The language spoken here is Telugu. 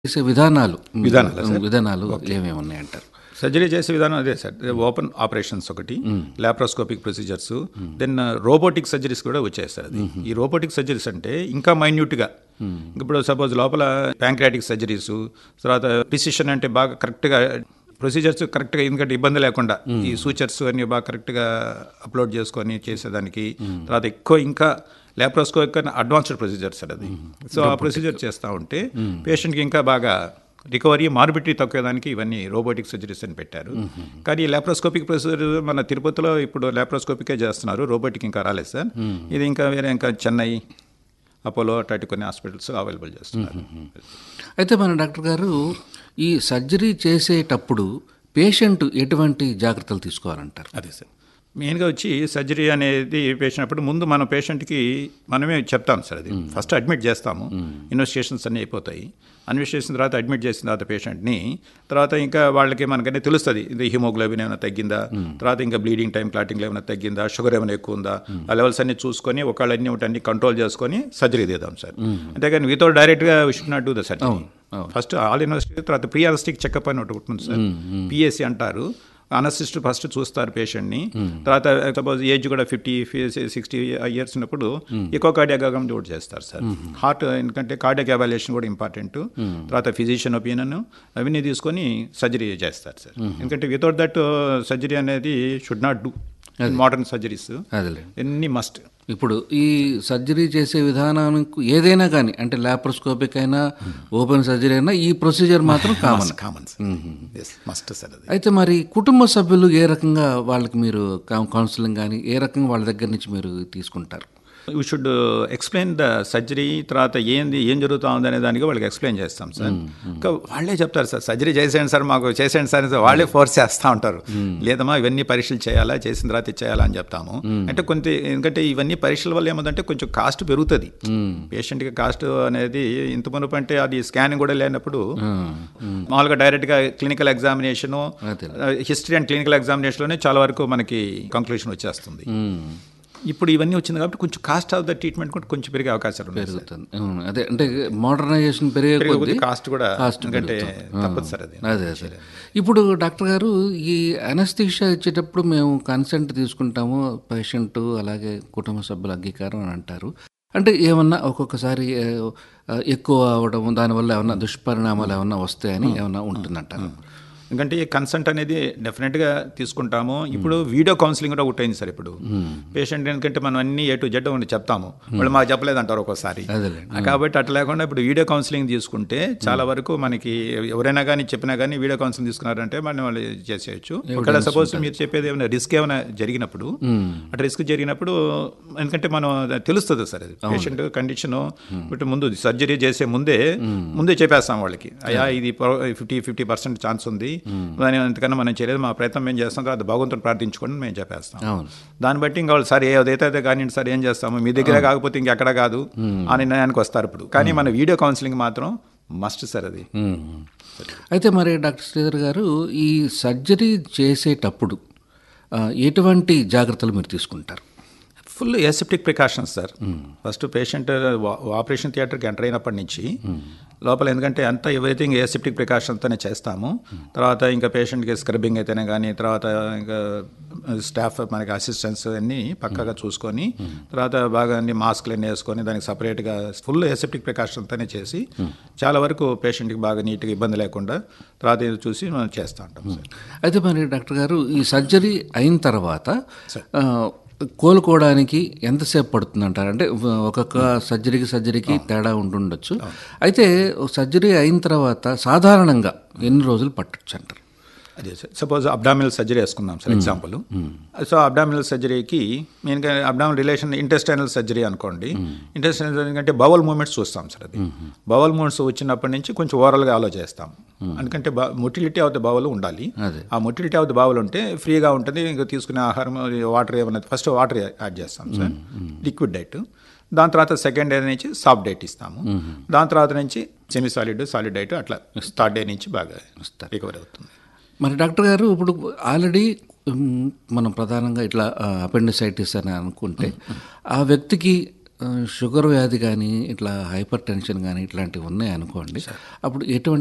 చేసే విధానాలు విధానాలా సార్? విధానాలు ఏమేమి ఉన్నాయంటారు సర్జరీ చేసే విధానం అదే సార్ ఓపెన్ ఆపరేషన్స్ ఒకటి laparoscopic procedures then robotic surgeries కూడా వచ్చాయి సార్ అది ఈ రోబోటిక్ సర్జరీస్ అంటే ఇంకా మైన్యూట్గా ఇప్పుడు సపోజ్ లోపల ప్యాంక్రాటిక్ సర్జరీస్ తర్వాత ప్రిసిషన్ అంటే బాగా కరెక్ట్గా ప్రొసీజర్స్ కరెక్ట్గా ఎందుకంటే ఇబ్బంది లేకుండా ఈ సూచర్స్ అన్ని బాగా కరెక్ట్గా అప్లోడ్ చేసుకొని చేసేదానికి తర్వాత ఎక్కువ ఇంకా లాప్రోస్కోపిక్ అడ్వాన్స్డ్ ప్రొసీజర్ సార్ అది సో ఆ ప్రొసీజర్ చేస్తూ ఉంటే పేషెంట్కి ఇంకా బాగా రికవరీ మార్బిటీ తక్కువదానికి ఇవన్నీ రోబోటిక్ సర్జరీస్ అని పెట్టారు కానీ లాప్రోస్కోపిక్ ప్రొసీజర్ మన తిరుపతిలో ఇప్పుడు లాప్రోస్కోపికే చేస్తున్నారు రోబోటిక్ ఇంకా రాలేదు సార్ ఇది ఇంకా వేరే ఇంకా చెన్నై అపోలో అట్లాంటి కొన్ని హాస్పిటల్స్ అవైలబుల్ చేస్తున్నారు అయితే మన డాక్టర్ గారు ఈ సర్జరీ చేసేటప్పుడు పేషెంట్ ఎటువంటి జాగ్రత్తలు తీసుకోవాలంటారు అదే సార్ మెయిన్గా వచ్చి సర్జరీ అనేది పేషెంట్ అప్పుడు ముందు మన పేషెంట్కి మనమే చెప్తాం సార్ అది ఫస్ట్ అడ్మిట్ చేస్తాము ఇన్వెస్టిగేషన్స్ అన్నీ అయిపోతాయి ఇన్వెస్టిగేషన్ తర్వాత అడ్మిట్ చేసిన తర్వాత పేషెంట్ని తర్వాత ఇంకా వాళ్ళకి మనకనే తెలుస్తుంది ఇది హిమోగ్లోబిన్ ఏమైనా తగ్గిందా తర్వాత ఇంకా బ్లీడింగ్ టైం క్లాటింగ్ ఏమైనా తగ్గిందా షుగర్ ఏమైనా ఎక్కువ ఉందా ఆ లెవెల్స్ అన్ని చూసుకొని ఒకళ్ళు అన్ని ఒకటి అన్ని కంట్రోల్ చేసుకొని సర్జరీ తీద్దాం సార్ అంతేగాని మీతో డైరెక్ట్గా should not do the surgery first all investigation తర్వాత ప్రీ అనస్టిక్ చెకప్ అని ఒకటి ఉంటుంది సార్ పిఎస్సి అంటారు అనసిస్ట్ ఫస్ట్ చూస్తారు పేషెంట్ని తర్వాత సపోజ్ ఏజ్ కూడా ఫిఫ్టీ సిక్స్టీ ఇయర్స్ ఉన్నప్పుడు ఎక్కువ కార్డియాగ్రామ్ కూడా చేస్తారు సార్ హార్ట్ ఎందుకంటే కార్డియాక్ ఎవాల్యుయేషన్ కూడా ఇంపార్టెంట్ తర్వాత ఫిజిషియన్ ఒపీనియన్ అవన్నీ తీసుకొని సర్జరీ చేస్తారు సార్ ఎందుకంటే వితౌట్ దట్ సర్జరీ అనేది should not do modern surgeries అదేలే ఎన్ని మస్ట్ ఇప్పుడు ఈ సర్జరీ చేసే విధానానికి ఏదైనా కానీ అంటే లాప్రోస్కోపిక్ అయినా ఓపెన్ సర్జరీ అయినా ఈ ప్రొసీజర్ మాత్రం కామన్ కామన్ మస్ట్ సార్ అది అయితే మరి కుటుంబ సభ్యులు ఏ రకంగా వాళ్ళకి మీరు కౌన్సిలింగ్ కానీ ఏ రకంగా వాళ్ళ దగ్గర నుంచి మీరు తీసుకుంటారు you should explain the surgery తర్వాత ఏంది ఏం జరుగుతూ ఉంది అనే దానికి వాళ్ళకి ఎక్స్ప్లెయిన్ చేస్తాం సార్ ఇంకా వాళ్ళే చెప్తారు సార్ సర్జరీ చేసేయండి సార్ మాకు చేసేయండి సార్ అని వాళ్ళే ఫోర్స్ చేస్తూ ఉంటారు లేదమ్మా ఇవన్నీ పరీక్షలు చేయాలా చేసిన తర్వాత చేయాలా అని చెప్తాము అంటే కొంత ఎందుకంటే ఇవన్నీ పరీక్షల వల్ల ఏముందంటే కొంచెం కాస్ట్ పెరుగుతుంది పేషెంట్కి కాస్ట్ అనేది ఇంత మునుపు అంటే అది స్కానింగ్ కూడా లేనప్పుడు మామూలుగా డైరెక్ట్గా clinical examination history and clinical ఎగ్జామినేషన్లోనే చాలా వరకు మనకి కంక్లూషన్ వచ్చేస్తుంది ఇప్పుడు ఇవన్నీ వచ్చింది కాబట్టి కొంచెం కాస్ట్ ఆఫ్ ద ట్రీట్మెంట్ కూడా కొంచెం పెరిగే అవకాశాలు ఉన్నాయి సార్. పెరుగుతుంది అవును. అదే అంటే మోడర్నైజేషన్ పెరిగే పెరిగే కొద్దీ కొద్దీ కాస్ట్ కూడా కాస్ట్ ఎందుకంటే పెరుగుతుంది. తప్పదు సార్ అది అదే అదే ఇప్పుడు డాక్టర్ గారు ఈ అనస్థీషియా ఇచ్చేటప్పుడు మేము కన్సెంట్ తీసుకుంటాము పేషెంట్ అలాగే కుటుంబ సభ్యుల అంగీకారం అని అంటారు అంటే ఏమన్నా ఒక్కొక్కసారి ఏ, ఆ, ఎక్కువ అవడం దానివల్ల ఏమన్నా దుష్పరిణామాలు ఏమన్నా వస్తాయని ఏమన్నా ఉంటుందంటారు ఎందుకంటే ఈ కన్సెంట్ అనేది డెఫినెట్గా తీసుకుంటాము ఇప్పుడు వీడియో కౌన్సిలింగ్ కూడా ఒకటి అయింది సార్ ఇప్పుడు పేషెంట్ ఎందుకంటే మనం అన్ని ఏ టు జెడ్ ఉండి చెప్తాము వాళ్ళు మాకు చెప్పలేదు అంటారు ఒక్కోసారి అదేలే. ఆ, కాబట్టి అట్లా లేకుండా ఇప్పుడు వీడియో కౌన్సిలింగ్ తీసుకుంటే చాలా వరకు మనకి ఎవరైనా కానీ చెప్పినా కానీ వీడియో కౌన్సిలింగ్ తీసుకున్నారంటే మనం వాళ్ళు చేసేయచ్చు ఒకవేళ సపోజ్ మీరు చెప్పేది ఏమైనా రిస్క్ ఏమైనా జరిగినప్పుడు అటు రిస్క్ జరిగినప్పుడు ఎందుకంటే మనం తెలుస్తుంది సార్ అది పేషెంట్ కండిషన్ ఇప్పుడు ముందు సర్జరీ చేసే ముందే ముందే చెప్పేస్తాం వాళ్ళకి అయ్యా ఇది ఫిఫ్టీ ఫిఫ్టీ పర్సెంట్ ఛాన్స్ ఉంది దాని అంతకన్నా మనం చేయలేదు మా ప్రయత్నం మేము చేస్తాం తర్వాత భగవంతుని ప్రార్థించుకొని మేము చెప్పేస్తాం అవును దాన్ని బట్టి ఇంకా వాళ్ళు సార్ ఏదైతే అయితే కానీ సార్ ఏం చేస్తాము మీ దగ్గర కాకపోతే ఇంకెక్కడ కాదు ఆ నిర్ణయానికి వస్తారు ఇప్పుడు కానీ మన వీడియో కౌన్సిలింగ్ మాత్రం మస్ట్ సార్ అది మ్మ్. అయితే మరి డాక్టర్ శ్రీధర్ గారు ఈ సర్జరీ చేసేటప్పుడు ఆ, ఎటువంటి జాగ్రత్తలు మీరు తీసుకుంటారు full aseptic precautions sir first patient operation థియేటర్కి ఎంటర్ అయినప్పటి నుంచి లోపల ఎందుకంటే అంతా ఎవ్రీథింగ్ ఎసెప్టిక్ ప్రికాషన్తోనే చేస్తాము తర్వాత ఇంకా పేషెంట్కి స్క్రబ్బింగ్ అయితేనే కానీ తర్వాత ఇంకా స్టాఫ్ మనకి అసిస్టెంట్స్ అన్నీ పక్కగా చూసుకొని తర్వాత బాగా అన్ని మాస్క్లు అన్నీ వేసుకొని దానికి సపరేట్గా ఫుల్ ఎసెప్టిక్ ప్రికాషన్తోనే చేసి చాలా వరకు పేషెంట్కి బాగా నీట్గా ఇబ్బంది లేకుండా తర్వాత ఇది చూసి మనం చేస్తూ ఉంటాం సార్ అయితే మరి డాక్టర్ గారు ఈ సర్జరీ అయిన తర్వాత ఆ, కోలుకోవడానికి ఎంతసేపు పడుతుంది అంటారు అంటే వ- ఒక్కొక్క సర్జరీకి సర్జరీకి తేడా ఉంటుండొచ్చు అయితే సర్జరీ అయిన తర్వాత సాధారణంగా ఎన్ని రోజులు పట్టొచ్చు అంటారు అదే సార్ సపోజ్ అబ్డామినల్ సర్జరీ వేసుకుందాం సార్ ఎగ్జాంపుల్ సో అబ్డామినల్ సర్జరీకి మెయిన్గా అబ్డామినల్ రిలేషన్ ఇంటెస్టైనల్ సర్జరీ అనుకోండి ఇంటెస్టైనల్ సర్జరీ అంటే బవల్ మూమెంట్స్ చూస్తాం సార్ అది బవల్ మూమెంట్స్ వచ్చినప్పటి నుంచి కొంచెం ఓవరాల్గా ఆలో చేస్తాం ఎందుకంటే మొటిలిటీ ఆఫ్ ద బవల్ ఉండాలి అదే. ఆ మొటిలిటీ ఆఫ్ ద బవల్ ఉంటే ఫ్రీగా ఉంటుంది ఇంకా తీసుకునే ఆహారం వాటర్ ఏమన్నా ఫస్ట్ వాటర్ యాడ్ చేస్తాం సార్ లిక్విడ్ డైట్ దాని తర్వాత సెకండ్ డే నుంచి సాఫ్ట్ డైట్ ఇస్తాము దాని తర్వాత నుంచి సెమీ సాలిడ్ సాలిడ్ డైట్ అట్లా థర్డ్ డే నుంచి బాగా రికవర్ అవుతుంది మరి డాక్టర్ గారు ఇప్పుడు ఆల్రెడీ మ్, మనం ప్రధానంగా ఇట్లా అపెండిసైటిస్ అని అనుకుంటే ఆ వ్యక్తికి ఆ, షుగర్ వ్యాధి కానీ ఇట్లా హైపర్ టెన్షన్ కానీ ఇట్లాంటివి ఉన్నాయి అనుకోండి అప్పుడు ఎటువంటి